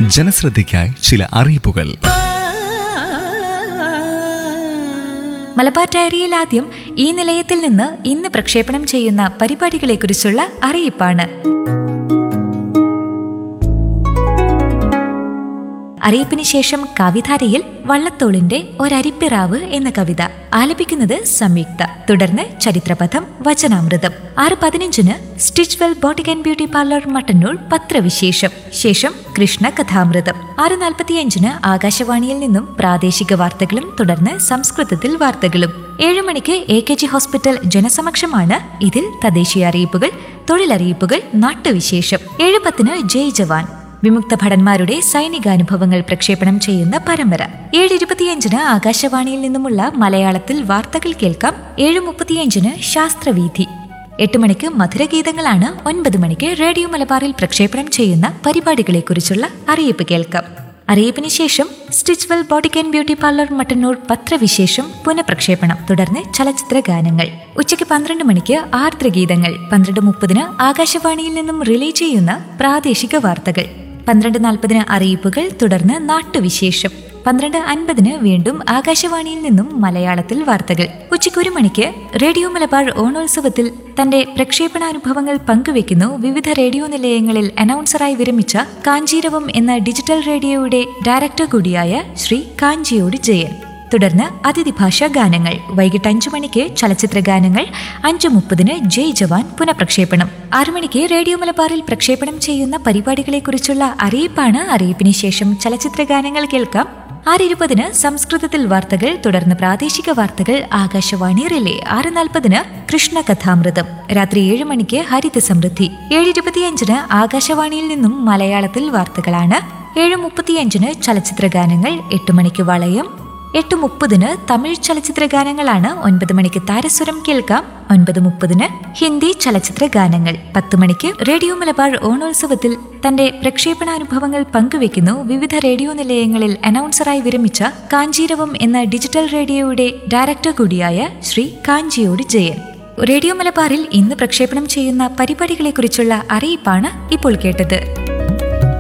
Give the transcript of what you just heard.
ജനശ്രദ്ധയ്ക്കായി ചില അറിയിപ്പുകൾ മലബാർ ഡയറിയിൽ ആദ്യം ഈ നിലയത്തിൽ നിന്ന് ഇന്ന് പ്രക്ഷേപണം ചെയ്യുന്ന പരിപാടികളെക്കുറിച്ചുള്ള അറിയിപ്പാണ് അറിയിപ്പിന് ശേഷം കവിധാരയിൽ വള്ളത്തോളിന്റെ ഒരരിപ്പിറാവ് എന്ന കവിത ആലപിക്കുന്നത് സംയുക്ത തുടർന്ന് ചരിത്രപഥം വചനാമൃതം ആറ് പതിനഞ്ചിന് stitchwell boutique and beauty parlour Mattannur പത്രവിശേഷം ശേഷം കൃഷ്ണ കഥാമൃതം ആറ് നാൽപ്പത്തിയഞ്ചിന് ആകാശവാണിയിൽ നിന്നും പ്രാദേശിക വാർത്തകളും തുടർന്ന് സംസ്കൃതത്തിൽ വാർത്തകളും ഏഴ് മണിക്ക് എ കെ ജി ഹോസ്പിറ്റൽ ജനസമക്ഷമാണ് ഇതിൽ തദ്ദേശീയ അറിയിപ്പുകൾ തൊഴിലറിയിപ്പുകൾ നാട്ടുവിശേഷം ഏഴ് പത്തിന് ജയ് ജവാൻ വിമുക്ത ഭടന്മാരുടെ സൈനികാനുഭവങ്ങൾ പ്രക്ഷേപണം ചെയ്യുന്ന പരമ്പര ഏഴ് ഇരുപത്തിയഞ്ചിന് ആകാശവാണിയിൽ നിന്നുമുള്ള മലയാളത്തിൽ വാർത്തകൾ കേൾക്കാം ഏഴ് മുപ്പത്തിയഞ്ചിന് ശാസ്ത്രവീഥി എട്ട് മണിക്ക് മധുരഗീതങ്ങളാണ് ഒൻപത് മണിക്ക് റേഡിയോ മലബാറിൽ പ്രക്ഷേപണം ചെയ്യുന്ന പരിപാടികളെക്കുറിച്ചുള്ള അറിയിപ്പ് കേൾക്കാം അറിയിപ്പിന് ശേഷം stitchwell boutique and beauty parlour Mattannur പത്രവിശേഷം പുനഃപ്രക്ഷേപണം തുടർന്ന് ചലച്ചിത്ര ഗാനങ്ങൾ ഉച്ചയ്ക്ക് പന്ത്രണ്ട് മണിക്ക് ആർദ്രഗീതങ്ങൾ പന്ത്രണ്ട് മുപ്പതിന് ആകാശവാണിയിൽ നിന്നും റിലേ ചെയ്യുന്ന പ്രാദേശിക വാർത്തകൾ പന്ത്രണ്ട് നാൽപ്പതിന് അറിയിപ്പുകൾ തുടർന്ന് നാട്ടുവിശേഷം പന്ത്രണ്ട് അൻപതിന് വീണ്ടും ആകാശവാണിയിൽ നിന്നും മലയാളത്തിൽ വാർത്തകൾ ഉച്ചയ്ക്ക് ഒരു മണിക്ക് റേഡിയോ മലബാർ ഓണോത്സവത്തിൽ തന്റെ പ്രക്ഷേപണാനുഭവങ്ങൾ പങ്കുവെക്കുന്നു വിവിധ റേഡിയോ നിലയങ്ങളിൽ അനൗൺസറായി വിരമിച്ച കാഞ്ചീരവം എന്ന ഡിജിറ്റൽ റേഡിയോയുടെ ഡയറക്ടർ കൂടിയായ ശ്രീ കാഞ്ചിയോട് ജയൻ തുടർന്ന് അതിഥി ഭാഷാ ഗാനങ്ങൾ വൈകിട്ട് അഞ്ചു മണിക്ക് ചലച്ചിത്ര ഗാനങ്ങൾ അഞ്ചു മുപ്പതിന് ജയ് ജവാൻ പുനഃപ്രക്ഷേപണം ആറു മണിക്ക് റേഡിയോ മലബാറിൽ പ്രക്ഷേപണം ചെയ്യുന്ന പരിപാടികളെക്കുറിച്ചുള്ള അറിയിപ്പാണ് അറിയിപ്പിന് ശേഷം ചലച്ചിത്ര ഗാനങ്ങൾ കേൾക്കാം ആറ് ഇരുപതിന് സംസ്കൃതത്തിൽ വാർത്തകൾ തുടർന്ന് പ്രാദേശിക വാർത്തകൾ ആകാശവാണി റിലേ ആറ് നാൽപ്പതിന് കൃഷ്ണ കഥാമൃതം രാത്രി ഏഴ് മണിക്ക് ഹരിത സമൃദ്ധി ഏഴ് ഇരുപത്തിയഞ്ചിന് ആകാശവാണിയിൽ നിന്നും മലയാളത്തിൽ വാർത്തകളാണ് ഏഴ് മുപ്പത്തിയഞ്ചിന് ചലച്ചിത്ര ഗാനങ്ങൾ എട്ട് മണിക്ക് വളയം എട്ട് മുപ്പതിന് തമിഴ് ചലച്ചിത്ര ഗാനങ്ങളാണ് ഒൻപത് മണിക്ക് താരസ്വരം കേൾക്കാം ഒൻപത് മുപ്പതിന് ഹിന്ദി ചലച്ചിത്ര ഗാനങ്ങൾ പത്ത് മണിക്ക് റേഡിയോ മലബാർ ഓണോത്സവത്തിൽ തന്റെ പ്രക്ഷേപണാനുഭവങ്ങൾ പങ്കുവെക്കുന്നു വിവിധ റേഡിയോ നിലയങ്ങളിൽ അനൗൺസറായി വിരമിച്ച കാഞ്ചീരവം എന്ന ഡിജിറ്റൽ റേഡിയോയുടെ ഡയറക്ടർ കൂടിയായ ശ്രീ കാഞ്ചിയോട് ജയൻ റേഡിയോ മലബാറിൽ ഇന്ന് പ്രക്ഷേപണം ചെയ്യുന്ന പരിപാടികളെക്കുറിച്ചുള്ള അറിയിപ്പാണ് ഇപ്പോൾ കേട്ടത്